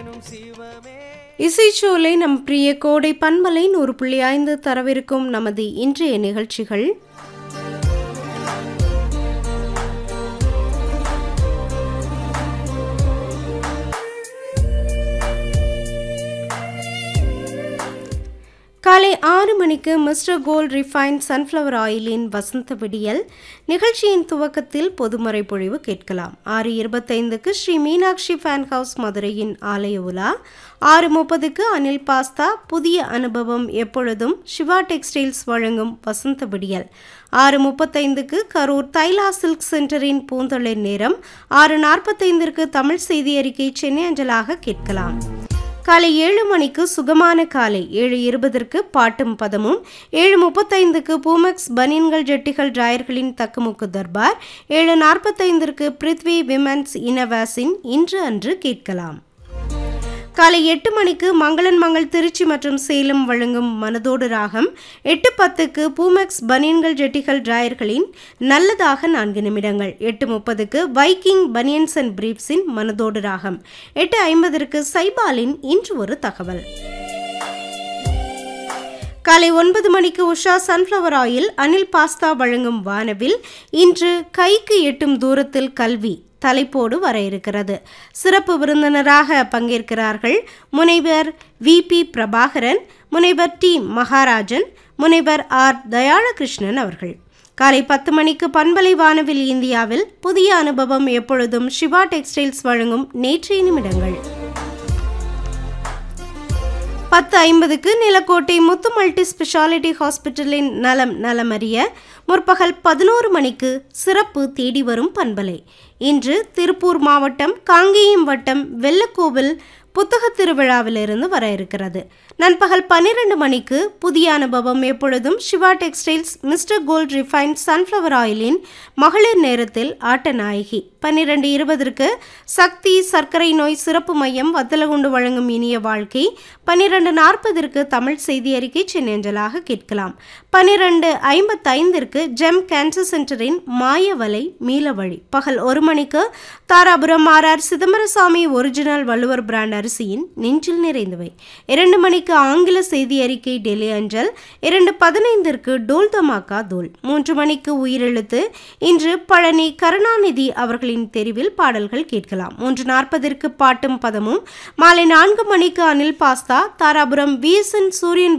எனும் சிவமே இசைச்சோலை நம் பிரிய கோடை பண்பலை நூறு புள்ளி ஐந்து தரவிருக்கும் நமது இன்றைய நிகழ்ச்சிகள் காலை ஆறு மணிக்கு மிஸ்டர் கோல்ட் ரிஃபைன் சன்ஃப்ளவர் ஆயிலின் வசந்த விடியல் நிகழ்ச்சியின் துவக்கத்தில் பொதுமறை பொழிவு கேட்கலாம் ஆறு இருபத்தைந்துக்கு ஸ்ரீ மீனாட்சி ஃபேன் ஹவுஸ் மதுரையின் ஆலய உலா ஆறு முப்பதுக்கு அனில் பாஸ்தா புதிய அனுபவம் எப்பொழுதும் சிவா டெக்ஸ்டைல்ஸ் வழங்கும் வசந்த விடியல் ஆறு முப்பத்தைந்துக்கு கரூர் தைலா சில்க் சென்டரின் பூந்தொழில் நேரம் ஆறு நாற்பத்தைந்திற்கு தமிழ் செய்தி அறிக்கை சென்னை அஞ்சலாக கேட்கலாம் காலை ஏழு மணிக்கு சுகமான காலை ஏழு இருபதற்கு பாட்டும் பதமும் ஏழு முப்பத்தைந்துக்கு பூமெக்ஸ் பனியன்கள் ஜெட்டிகள் டிராயர்களின் தக்குமுக்கு தர்பார் ஏழு நாற்பத்தைந்திற்கு பிருத்வி விமென்ஸ் இனவாசின் இன்று அன்று கேட்கலாம் காலை எட்டு மணிக்கு மங்களன் மங்கள் திருச்சி மற்றும் சேலம் வழங்கும் மனதோடு ராகம் எட்டு பத்துக்கு பூமெக்ஸ் பனியன்கள் ஜெட்டிகள் டிராயர்களின் நல்லதாக நான்கு நிமிடங்கள் எட்டு முப்பதுக்கு வைக்கிங் பனியன்ஸ் அண்ட் பிரீப்ஸின் மனதோடு ராகம் எட்டு ஐம்பதற்கு சைபாலின் இன்று ஒரு தகவல் காலை ஒன்பது மணிக்கு Usha sunflower oil Anil pasta வழங்கும் வானவில் இன்று கைக்கு எட்டும் தூரத்தில் கல்வி தலைப்போடு வர இருக்கிறது சிறப்பு விருந்தினராக பங்கேற்கிறார்கள் முனைவர் வி பி பிரபாகரன் முனைவர் டி மகாராஜன் முனைவர் ஆர் தயாளகிருஷ்ணன் அவர்கள் காலை பத்து மணிக்கு பண்பலை வானவில் இந்தியாவில் புதிய அனுபவம் எப்பொழுதும் சிவா டெக்ஸ்டைல்ஸ் வழங்கும் நேற்றைய நிமிடங்கள் பத்து ஐம்பதுக்கு நிலக்கோட்டை முத்து மல்டி ஸ்பெஷாலிட்டி ஹாஸ்பிட்டலின் நலம் நலமறிய முற்பகல் பதினோரு மணிக்கு சிறப்பு தேடி வரும் பண்பலை இன்று திருப்பூர் மாவட்டம் காங்கேயம் வட்டம் வெள்ளக்கோவில் புத்தக திருவிழாவிலிருந்து வர இருக்கிறது நண்பகல் பன்னிரண்டு மணிக்கு புதிய அனுபவம் எப்பொழுதும் Siva textiles Mister Gold refine sunflower ஆயிலின் மகளிர் நேரத்தில் ஆட்ட நாயகி பன்னிரண்டு இருபதற்கு சக்தி சர்க்கரை நோய் சிறப்பு மையம் வத்தலகுண்டு வழங்கும் இனிய வாழ்க்கை பன்னிரண்டு நாற்பதற்கு தமிழ் செய்தி அறிக்கை சென்னேஞ்சலாக கேட்கலாம் பன்னிரண்டு ஐம்பத்தைந்திற்கு ஜெம் கேன்சர் சென்டரின் மாயவலை மீளவழி பகல் ஒரு மணிக்கு Dharapuram RR Chidambarasamy original Valluvar brand அரிசியின் நெஞ்சில் நிறைந்தவை இரண்டு மணிக்கு ஆங்கில செய்தி அறிக்கை டெல்லி அஞ்சல் இரண்டு பதினைந்திற்கு டோல் தமாக்கா தோல் மூன்று மணிக்கு உயிரெழுத்து இன்று பழனி கருணாநிதி அவர்களின் தெரிவில் பாடல்கள் கேட்கலாம் மூன்று நாற்பதற்கு பாட்டும் பதமும் மாலை நான்கு மணிக்கு அனில் பாஸ்தா தாராபுரம் விஎஸ்என் சூரியன்